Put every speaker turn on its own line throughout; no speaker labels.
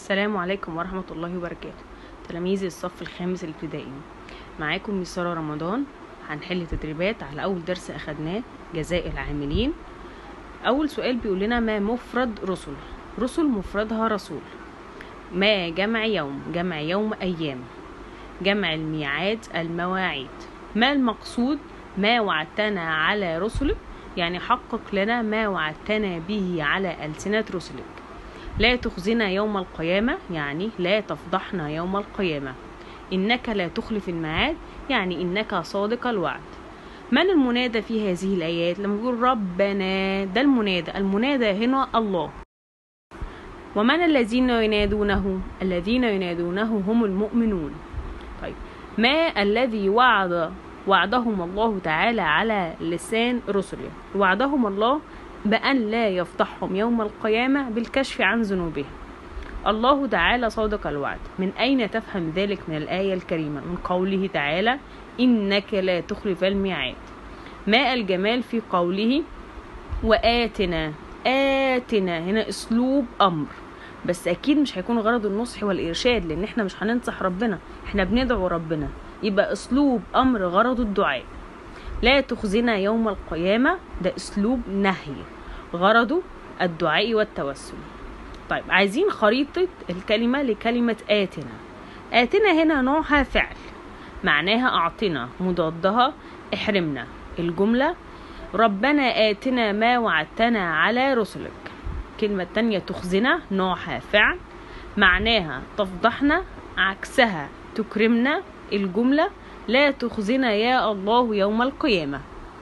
السلام عليكم ورحمة الله وبركاته تلاميذ الصف الخامس الابتدائي معاكم مس سارة رمضان هنحل تدريبات على أول درس أخدناه جزاء العاملين أول سؤال بيقول لنا ما مفرد رسل رسل مفردها رسول ما جمع يوم جمع يوم أيام جمع الميعاد المواعيد ما المقصود ما وعدتنا على رسلك يعني حقق لنا ما وعدتنا به على ألسنة رسلك لا تخزنا يوم القيامة يعني لا تفضحنا يوم القيامة إنك لا تخلف الميعاد يعني إنك صادق الوعد من المنادى في هذه الآيات لما بيقول ربنا ده المنادى المنادى هنا الله ومن الذين ينادونه الذين ينادونه هم المؤمنون طيب ما الذي وعد وعدهم الله تعالى على لسان رسله وعدهم الله بأن لا يفضحهم يوم القيامة بالكشف عن ذنوبهم الله تعالى صادق الوعد من أين تفهم ذلك من الآية الكريمة من قوله تعالى إنك لا تخلف الميعاد ما الجمال في قوله وآتنا آتنا هنا أسلوب أمر بس أكيد مش هيكون غرض النصح والإرشاد لأن احنا مش هننصح ربنا احنا بندعو ربنا يبقى أسلوب أمر غرض الدعاء لا تخزنا يوم القيامة ده أسلوب نهي غرضه الدعاء والتوسل طيب عايزين خريطة الكلمة لكلمة آتنا آتنا هنا نوعها فعل معناها أعطنا مضادها احرمنا الجملة ربنا آتنا ما وعدتنا على رسلك الكلمة التانية تخزنا نوعها فعل معناها تفضحنا عكسها تكرمنا الجملة لا تخزنا يا الله يوم القيامة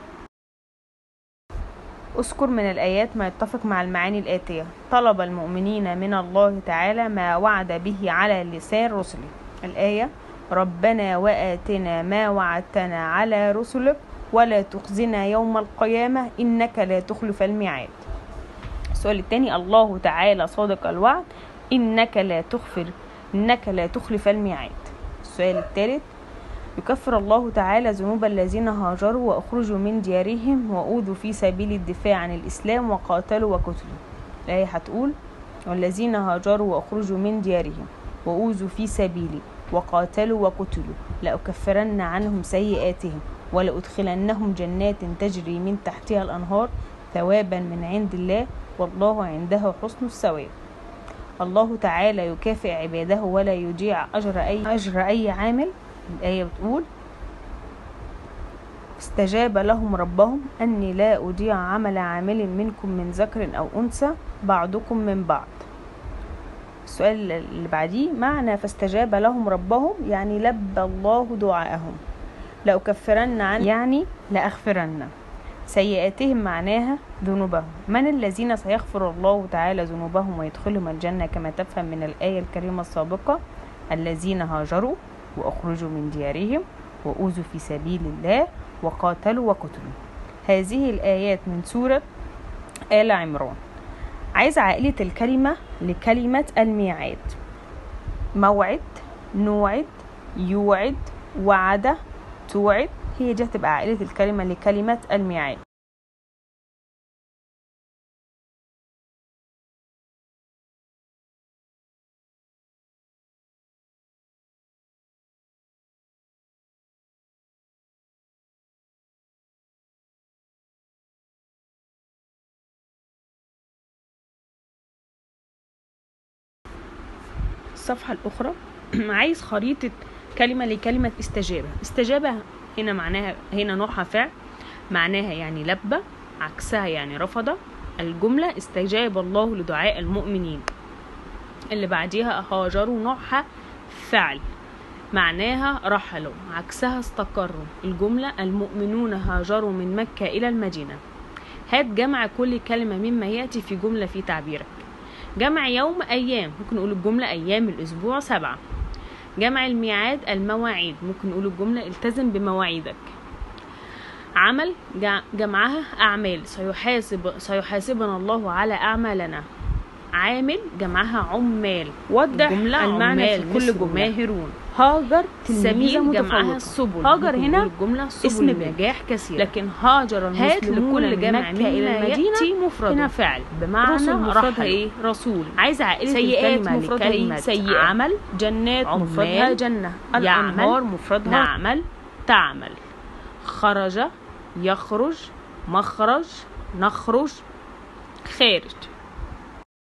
اذكر من الآيات ما يتفق مع المعاني الآتية طلب المؤمنين من الله تعالى ما وعد به على لسان رسله الآية ربنا وآتنا ما وعدتنا على رسلك ولا تخزنا يوم القيامة إنك لا تخلف الميعاد السؤال الثاني الله تعالى صادق الوعد إنك لا تغفر إنك لا تخلف الميعاد السؤال الثالث يكفر الله تعالى ذنوب الذين هاجروا وأخرجوا من ديارهم وأوذوا في سبيل الدفاع عن الإسلام وقاتلوا وقتلوا الآية هتقول والذين هاجروا وأخرجوا من ديارهم وأوذوا في سبيلي وقاتلوا وقتلوا لأكفرن عنهم سيئاتهم ولأدخلنهم جنات تجري من تحتها الأنهار ثوابا من عند الله والله عنده حسن الثواب الله تعالى يكافئ عباده ولا يضيع أجر أي أجر أي عامل الآية بتقول استجاب لهم ربهم أني لا أضيع عمل عامل منكم من ذكر أو أنثى بعضكم من بعض السؤال اللي بعديه معنى فاستجاب لهم ربهم يعني لبى الله دعاءهم لأكفرن عن يعني لأغفرن سيئاتهم معناها ذنوبهم من الذين سيغفر الله تعالى ذنوبهم ويدخلهم الجنة كما تفهم من الآية الكريمة السابقة الذين هاجروا وأخرجوا من ديارهم وأوذوا في سبيل الله وقاتلوا وقتلوا هذه الآيات من سورة آل عمران عايز عائلة الكلمة لكلمة الميعاد موعد نوعد يوعد وعد توعد هي دي هتبقى عائلة الكلمة لكلمة الميعاد الصفحة الأخرى عايز خريطة كلمة لكلمة استجابة استجابة هنا معناها هنا نوعها فعل معناها يعني لبى عكسها يعني رفض الجملة استجاب الله لدعاء المؤمنين اللي بعديها هاجروا نوعها فعل معناها رحلوا عكسها استقروا الجملة المؤمنون هاجروا من مكة إلى المدينة هات جمع كل كلمة مما يأتي في جملة في تعبيرك جمع يوم أيام ممكن نقول الجملة أيام الأسبوع سبعة جمع الميعاد المواعيد ممكن نقول الجملة التزم بمواعيدك عمل جمعها أعمال سيحاسب سيحاسبنا الله على أعمالنا عامل جمعها عمال
وضح
الجملة
المعنى
عمال
في كل
مثل
جملة
ماهرون
هاجر تلميذة
سمين جمعها
متفوقة
السبل
هاجر
ممكن
هنا
نقول الجملة سبل
اسم بنت.
نجاح كثيرة
لكن هاجر
هات
المسلمون
لكل
من
جمع
مكة إلى
منا
المدينة
يأتي مفرده
هنا فعل
بمعنى
رسل مفردها
رحل.
ايه رسول
عايزة عائلة
سيئات
الكلمة
مفردها ايه
لكلمة
سيئة
عمل
جنات
عمال،
مفردها جنة الأنهار
يعمل
مفردها
نعمل تعمل خرج يخرج مخرج نخرج خارج